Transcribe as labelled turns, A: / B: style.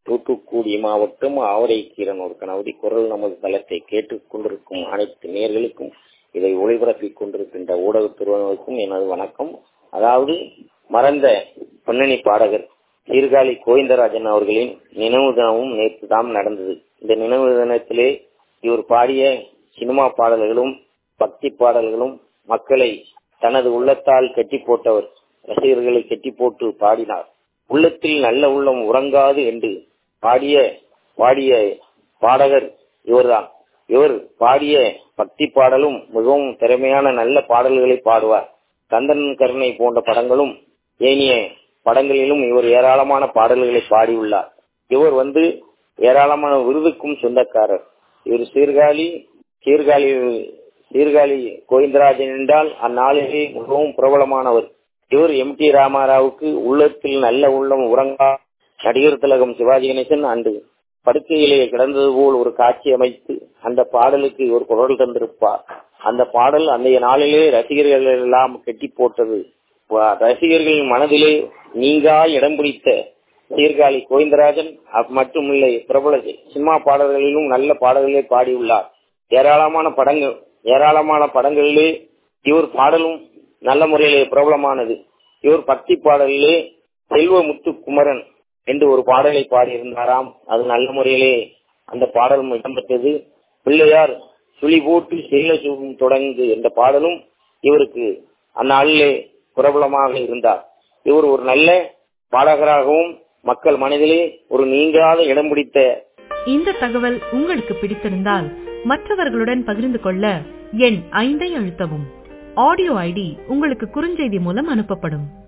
A: தூத்துக்குடி மாவட்டம் ஆவரைக்கீரன் ஒரு கணவதி குரல் நமது தளத்தை கேட்டுக் கொண்டிருக்கும் அனைத்து நேர்களுக்கும் இதை ஒளிபரப்பிக் கொண்டிருக்கின்ற ஊடகத் துறையினருக்கும் எனது வணக்கம் அதாவது மறந்த பின்னணி பாடகர் சீர்காழி கோவிந்தராஜன் அவர்களின் நினைவு தினமும் நேற்று தான் நடந்தது இந்த நினைவு தினத்திலே இவர் பாடிய சினிமா பாடல்களும் பக்தி பாடல்களும் மக்களை தனது உள்ளத்தால் கட்டி போட்டவர் ரசிகர்களை கட்டி போட்டு பாடினார் உள்ளத்தில் நல்ல உள்ளம் உறங்காது என்று பாடிய பாடிய பாடகர் இவர்தான் இவர் பாடிய பக்தி பாடலும் மிகவும் திறமையான நல்ல பாடல்களை பாடுவார் கந்தன் கருணை போன்ற படங்களும் ஏனைய படங்களிலும் இவர் ஏராளமான பாடல்களை பாடியுள்ளார் இவர் வந்து ஏராளமான விருதுக்கும் சொந்தக்காரர் இவர் சீர்காழி சீர்காழி சீர்காழி கோவிந்தராஜன் என்றால் அந்நாளிலே மிகவும் பிரபலமானவர் இவர் எம் டி ராமாராவுக்கு உள்ளத்தில் நல்ல உள்ளம் உறங்கா நடிகர் திலகம் சிவாஜி கணேசன் அன்று படுக்கையிலே கிடந்தது போல் ஒரு காட்சி அமைத்து அந்த பாடலுக்கு ஒரு குரல் தந்திருப்பார் அந்த பாடல் அன்றைய நாளிலே ரசிகர்கள் எல்லாம் கெட்டி போட்டது ரசிகர்கள் மனதிலே நீங்கா இடம் பிடித்த சீர்காழி கோவிந்தராஜன் மட்டுமில்லை பிரபல சினிமா பாடல்களிலும் நல்ல பாடல்களை பாடியுள்ளார் ஏராளமான படங்கள் ஏராளமான படங்களிலே இவர் பாடலும் நல்ல முறையிலே பிரபலமானது இவர் பக்தி பாடலிலே செல்வ முத்து குமரன் என்று ஒரு பாடலை பாடியிருந்தாராம் அது நல்ல முறையிலே அந்த பாடலும் இடம்பெற்றது பிள்ளையார் சுழி போட்டு செல்ல தொடங்கு என்ற பாடலும் இவருக்கு அந்நாளிலே பிரபலமாக இருந்தார் இவர் ஒரு நல்ல பாடகராகவும் மக்கள் மனதிலே ஒரு நீங்காத இடம் பிடித்த
B: இந்த தகவல் உங்களுக்கு பிடித்திருந்தால் மற்றவர்களுடன் பகிர்ந்து கொள்ள எண் ஐந்தை அழுத்தவும் ஆடியோ ஐடி உங்களுக்கு குறுஞ்செய்தி மூலம் அனுப்பப்படும்